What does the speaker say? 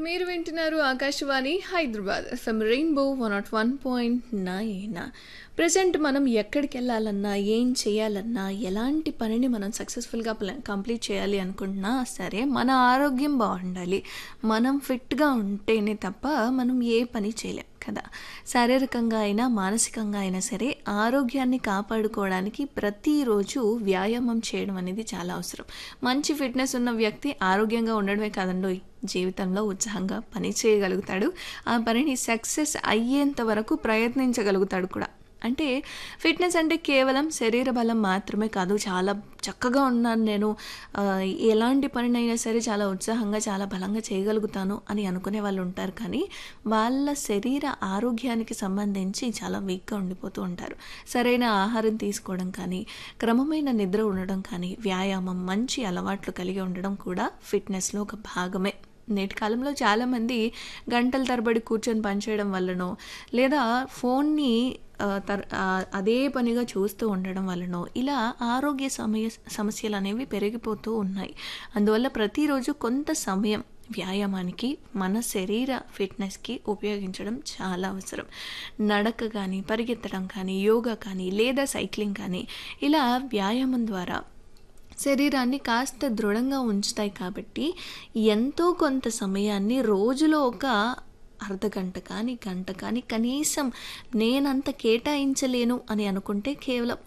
మీరు వింటున్నారు Akashvani Hyderabad FM rainbow one naught one point nine present మనం ఎక్కడికి వెళ్ళాలన్నా ఏం చేయాలన్నా ఎలాంటి పనిని మనం సక్సెస్ఫుల్గా కంప్లీట్ చేయాలి అనుకుంటున్నా సరే మన ఆరోగ్యం బాగుండాలి మనం ఫిట్గా ఉంటేనే తప్ప మనం ఏ పని చేయలేం కదా శారీరకంగా అయినా మానసికంగా అయినా సరే ఆరోగ్యాన్ని కాపాడుకోవడానికి ప్రతిరోజు వ్యాయామం చేయడం అనేది చాలా అవసరం మంచి ఫిట్నెస్ ఉన్న వ్యక్తి ఆరోగ్యంగా ఉండడమే కాదండోయ్ జీవితంలో ఉత్సాహంగా పని చేయగలుగుతాడు ఆ పనిని సక్సెస్ అయ్యేంత వరకు ప్రయత్నించగలుగుతాడు కూడా అంటే ఫిట్నెస్ అంటే కేవలం శరీర బలం మాత్రమే కాదు చాలా చక్కగా ఉన్నాను నేను ఆ, ఎలాంటి పనినైనా సరే చాలా ఉత్సాహంగా చాలా బలంగా చేయగలుగుతాను అని అనుకునే వాళ్ళు ఉంటారు కానీ వాళ్ళ శరీర ఆరోగ్యానికి సంబంధించి చాలా వీక్గా ఉండిపోతూ ఉంటారు సరైన ఆహారం తీసుకోవడం కానీ క్రమమైన నిద్ర ఉండడం కానీ వ్యాయామం మంచి అలవాట్లు కలిగి ఉండడం కూడా ఫిట్నెస్లో ఒక భాగమే నేటి కాలంలో చాలామంది గంటల తరబడి కూర్చొని పనిచేయడం వల్లనో లేదా ఫోన్ని ఆ, తర్ ఆ, అదే పనిగా చూస్తూ ఉండడం వలనో ఇలా ఆరోగ్య సమయ సమస్యలు అనేవి పెరిగిపోతూ ఉన్నాయి అందువల్ల ప్రతిరోజు కొంత సమయం వ్యాయామానికి మన శరీర ఫిట్నెస్కి ఉపయోగించడం చాలా అవసరం నడక కానీ పరిగెత్తడం కానీ యోగా కానీ లేదా సైక్లింగ్ కానీ ఇలా వ్యాయామం ద్వారా శరీరాన్ని కాస్త దృఢంగా ఉంచుతాయి కాబట్టి ఎంతో కొంత సమయాన్ని రోజులో ఒక అర్ధ గంట కానీ గంట కానీ కనీసం నేనంత కేటాయించలేను అని అనుకుంటే కేవలం